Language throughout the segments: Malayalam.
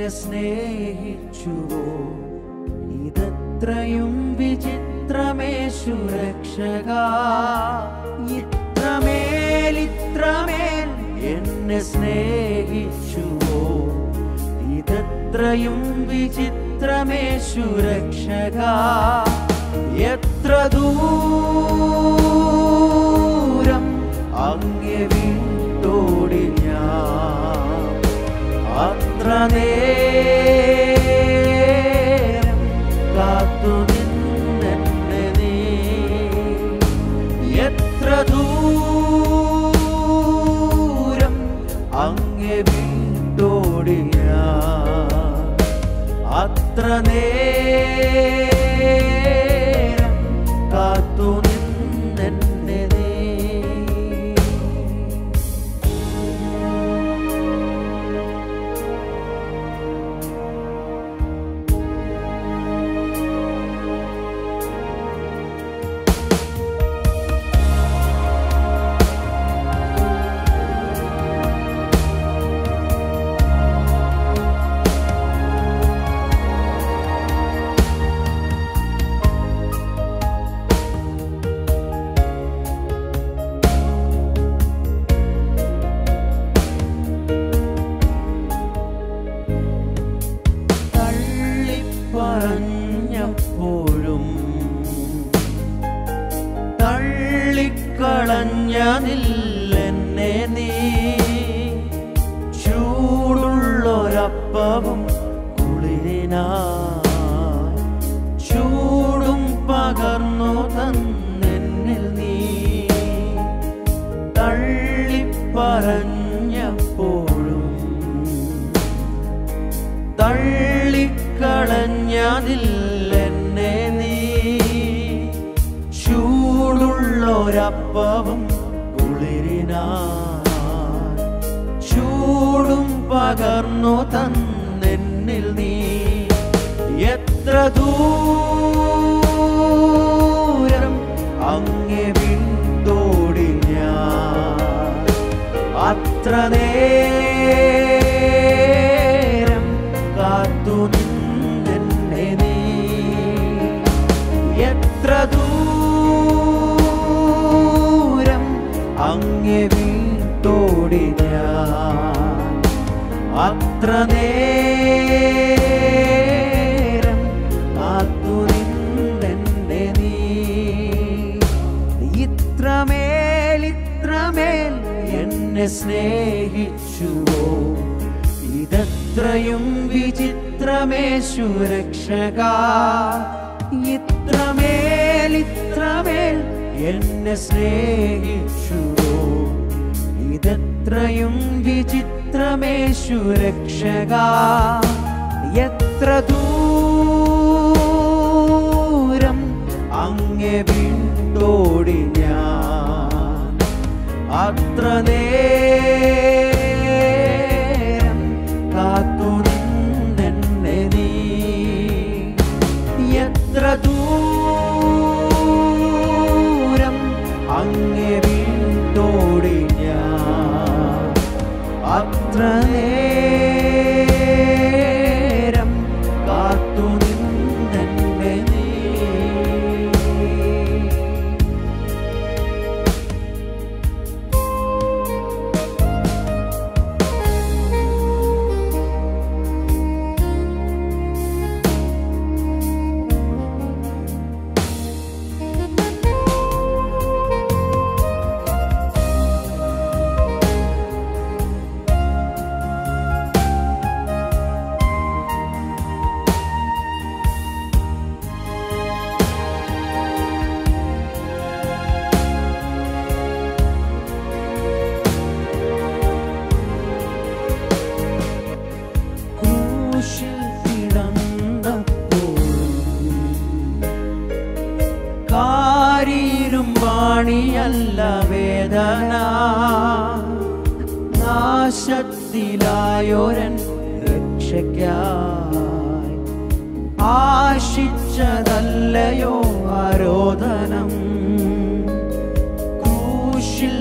എന്നെ സ്നേഹിച്ചുവോ ഇതത്രയും വിചിത്രമേശു രക്ഷക ഇത്രമേൽ ഇത്രമേൽ എന്നെ സ്നേഹിച്ചുവോ ഇതത്രയും വിചിത്രമേശു രക്ഷക എത്ര ദൂരം അങ്ങെ വിട്ടോടി ഞാൻ അത്ര നേരം കാത്തു നിന്നെന്നെ നീ എത്ര ദൂരം അങ്ങെ വിട്ടോടി ഞാൻ അത്ര നേരം കാത്തു നിന്നെന്നെ നീ തള്ളിപ്പറഞ്ഞപ്പോഴും തള്ളിക്കളഞ്ഞതില്ലെന്നെ നീ ചൂടുള്ളൊരപ്പവും കുളിരിനാ ചൂടും പകർന്നു തന്നെന്നിൽ നീ തള്ളിപ്പറഞ്ഞപ്പോഴും തള്ളിക്കളഞ്ഞതില്ലെന്നെ നീ ചൂടുള്ളൊരപ്പവും കുളിരിനാ ചൂടും പകർന്നു തന്നെന്നിൽ നീ എത്ര ദൂരം അങ്ങെ വിട്ടോടി ഞാൻ അത്ര നേരം കാത്തു നിന്നെന്നെ നീ എത്ര ദൂരം അങ്ങെ വീട്ടോടി ഞാൻ അത്ര നേരം കാത്തു നിന്നെന്നെ നീ ഇത്രമേൽ ഇത്രമേൽ എന്നെ സ്നേഹിച്ചുവോ ഇതത്രയും വിചിത്രമേശു രക്ഷക ഇത്രമേൽ ഇത്രമേൽ എന്നെ സ്നേഹിച്ചുവോ ഇതത്രയും വിചിത്രമേശു രക്ഷക എത്ര ദൂരം അങ്ങെ വിട്ടോടി ഞാൻ അത്ര നേരം കാത്തു നിന്നെന്നെ നീ എത്ര ദൂരം അങ്ങെ വിട്ടോടി ഞാൻ അത്ര നേരം കാത്തു നിന്നെന്നെ നീ ക്രൂശിൽ കിടന്നപ്പോഴും കാരീരും വാണിയല്ല വേദന നാശത്തിലായോരൻ രക്ഷയ്ക്കായി ആശിച്ചതല്ലയോ ആരോധനം ക്രൂശിൽ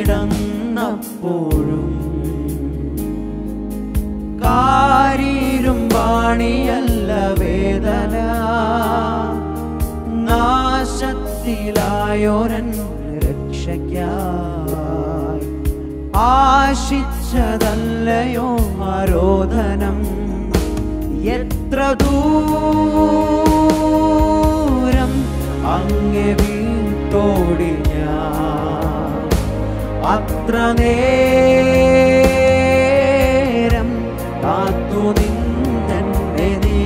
കിടന്നപ്പോഴും കാരീരും വാണിയല്ല വേദന നാശത്തിലായോരൻ രക്ഷയ്ക്കായി ആശിച്ചതല്ലയോ ആരോധനം എത്ര ദൂരം അങ്ങെ വീട്ടോടി ഞാൻ അത്ര നേരം കാത്തു നിന്നെ നീ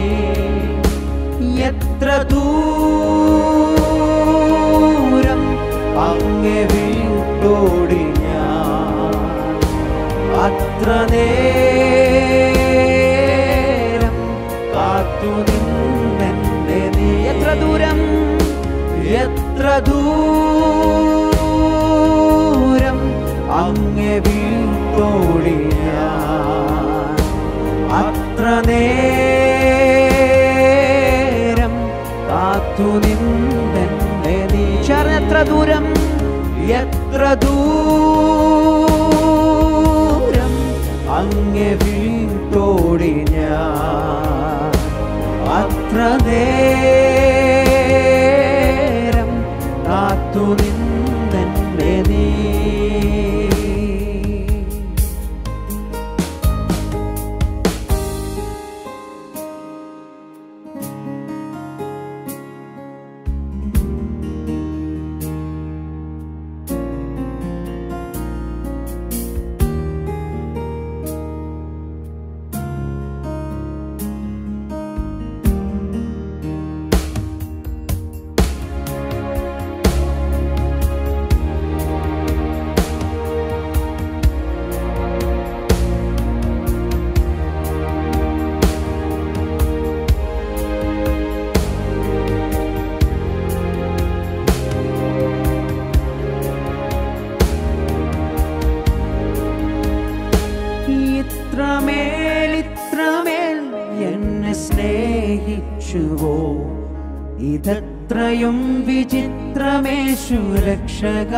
എത്ര ദൂരം അങ്ങെ വീട്ടോടി ഞാൻ അത്ര നേരം കാത്തു നിന്നെ നീ എത്ര ദൂരം എത്ര ദൂരം അങ്ങെ വീട്ടോടി ഞാൻ അത്ര നേരം കാത്തു നിന്നെ നീ ചേർന്ന് എത്ര ദൂരം എത്ര ദൂരം അങ്ങെ വീട്ടോടി ഞാൻ അത്ര നേരം കാത്തു നിന്നെ നീ ഇത്രമേൽ ഇത്രമേൽ എന്നെ സ്നേഹിച്ചുവോ ഇതത്രയും വിചിത്രമേശു രക്ഷക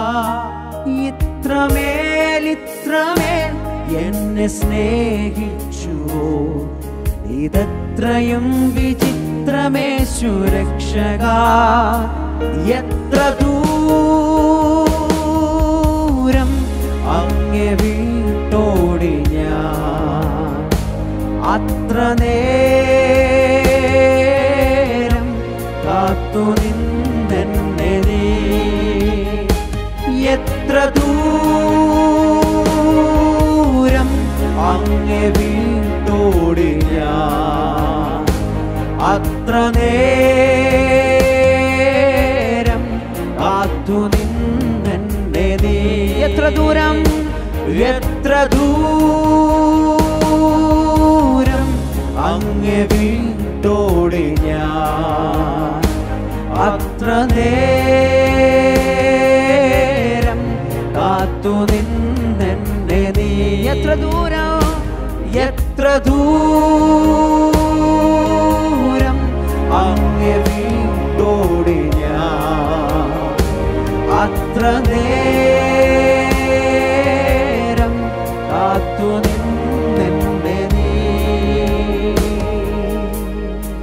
ഇത്രമേൽ ഇത്രമേൽ എന്നെ സ്നേഹിച്ചുവോ ഇതത്രയും വിചിത്രമേശു രക്ഷക എത്ര ദൂരം അങ്ങെ വീട്ടോടി ഞാൻ അത്ര നേരം കാത്തു നിന്നെ നീ എത്ര ദൂരം അങ്ങെ വീട്ടോടി ഞാൻ അത്ര നേരം കാത്തു നിന്നെ നീ എത്ര ദൂരം എത്ര ദൂരം അങ്ങെ വീട്ടോടി ഞാൻ അത്ര നേരം കാത്തു നിന്നെ നീ എത്ര ദൂരം എത്ര ദൂരം അങ്ങെ വീ